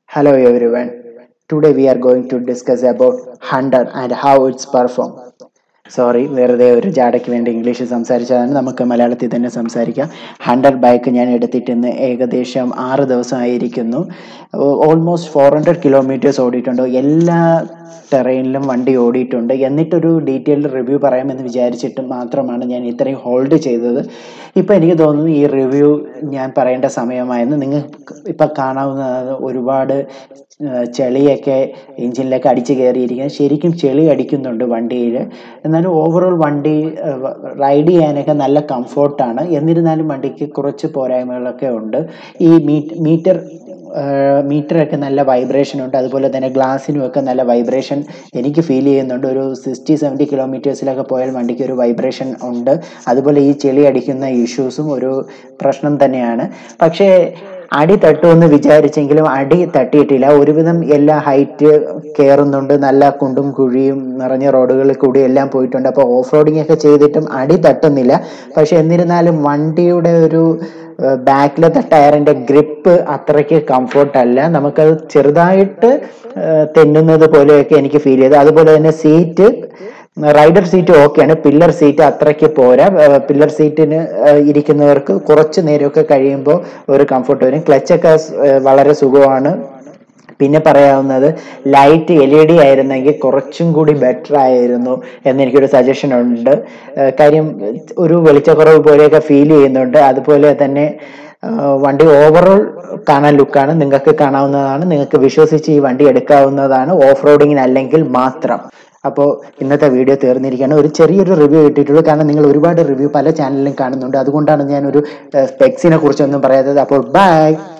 Hello everyone. Today we are going to discuss about Hunter and how it's perform. Sorry വെറുതെ ഒരു ജാടയ്ക്ക് വേണ്ടി English സംസാരിച്ചതാണ് നമുക്ക് മലയാളത്തിൽ തന്നെ സംസാരിക്കാം ഹണ്ടർ ബൈക്ക് ഞാൻ എടുത്തിട്ട് ഇന്ന് ഏകദേശം ആറ് ദിവസമായിരിക്കുന്നു ഓൾമോസ്റ്റ് ഫോർ ഹൺഡ്രഡ് കിലോമീറ്റേഴ്സ് ഓടിയിട്ടുണ്ട് എല്ലാ ടെറൈനിലും വണ്ടി ഓടിയിട്ടുണ്ട് എന്നിട്ടൊരു ഡീറ്റെയിൽഡ് റിവ്യൂ പറയാമെന്ന് വിചാരിച്ചിട്ട് മാത്രമാണ് ഞാൻ ഇത്രയും ഹോൾഡ് ചെയ്തത് ഇപ്പോൾ എനിക്ക് തോന്നുന്നു ഈ റിവ്യൂ ഞാൻ പറയേണ്ട സമയമായെന്ന് നിങ്ങൾക്ക് ഇപ്പം കാണാവുന്ന ഒരുപാട് ചെളിയൊക്കെ എഞ്ചിനിലൊക്കെ അടിച്ച് കയറിയിരിക്കുന്നത് ശരിക്കും ചെളി അടിക്കുന്നുണ്ട് വണ്ടിയിൽ എന്നാലും ഓവറോൾ വണ്ടി റൈഡ് ചെയ്യാനൊക്കെ നല്ല കംഫോർട്ടാണ് എന്നിരുന്നാലും വണ്ടിക്ക് കുറച്ച് പോരായ്മകളൊക്കെ ഉണ്ട് ഈ മീറ്റർ മീറ്ററൊക്കെ നല്ല വൈബ്രേഷൻ ഉണ്ട് അതുപോലെ തന്നെ ഗ്ലാസ്സിനും ഒക്കെ നല്ല വൈബ്രേഷൻ എനിക്ക് ഫീൽ ചെയ്യുന്നുണ്ട് ഒരു സിക്സ്റ്റി സെവൻറ്റി കിലോമീറ്റേഴ്സിലൊക്കെ പോയാൽ വണ്ടിക്ക് ഒരു വൈബ്രേഷൻ ഉണ്ട് അതുപോലെ ഈ ചെളി അടിക്കുന്ന ഇഷ്യൂസും ഒരു പ്രശ്നം തന്നെയാണ് പക്ഷേ അടി തട്ടുമെന്ന് വിചാരിച്ചെങ്കിലും അടി തട്ടിയിട്ടില്ല ഒരുവിധം എല്ലാ ഹൈറ്റ് കയറുന്നുണ്ട് നല്ല കുണ്ടും കുഴിയും നിറഞ്ഞ റോഡുകളിൽ കൂടി എല്ലാം പോയിട്ടുണ്ട് അപ്പോൾ ഓഫ് റോഡിംഗ് ഒക്കെ ചെയ്തിട്ടും അടി തട്ടുന്നില്ല പക്ഷെ എന്നിരുന്നാലും വണ്ടിയുടെ ഒരു ബാക്കിലത്തെ ടയറിന്റെ ഗ്രിപ്പ് അത്രയ്ക്ക് കംഫോർട്ട് അല്ല നമുക്കത് ചെറുതായിട്ട് തെന്നുന്നത് പോലെയൊക്കെ എനിക്ക് ഫീൽ ചെയ്തു അതുപോലെ തന്നെ സീറ്റ് റൈഡർ സീറ്റ് ഓക്കെയാണ് പില്ലർ സീറ്റ് അത്രയ്ക്ക് പോരാ പില്ലർ സീറ്റിന് ഇരിക്കുന്നവർക്ക് കുറച്ച് നേരമൊക്കെ കഴിയുമ്പോൾ ഒരു കംഫർട്ട് വരും ക്ലച്ചൊക്കെ വളരെ സുഖമാണ് പിന്നെ പറയാവുന്നത് ലൈറ്റ് എൽ ഇ ഡി ആയിരുന്നെങ്കിൽ കുറച്ചും കൂടി ബെറ്റർ ആയിരുന്നു എന്നെനിക്കൊരു സജഷൻ ഉണ്ട് കാര്യം ഒരു വെളിച്ചക്കുറവ് പോലെയൊക്കെ ഫീൽ ചെയ്യുന്നുണ്ട് അതുപോലെ തന്നെ വണ്ടി ഓവറോൾ കാണാൻ ലുക്കാണ് നിങ്ങൾക്ക് കാണാവുന്നതാണ് നിങ്ങൾക്ക് വിശ്വസിച്ച് ഈ വണ്ടി എടുക്കാവുന്നതാണ് ഓഫ് റോഡിങ്ങിന് അല്ലെങ്കിൽ മാത്രം അപ്പോൾ ഇന്നത്തെ വീഡിയോ തീർന്നിരിക്കുകയാണ് ഒരു ചെറിയൊരു റിവ്യൂ കിട്ടിയിട്ടുള്ളൂ കാരണം നിങ്ങൾ ഒരുപാട് റിവ്യൂ പല ചാനലിലും കാണുന്നുണ്ട് അതുകൊണ്ടാണ് ഞാൻ ഒരു സ്പെക്സിനെ കുറിച്ചൊന്നും പറയാത്തത് അപ്പോൾ ബൈ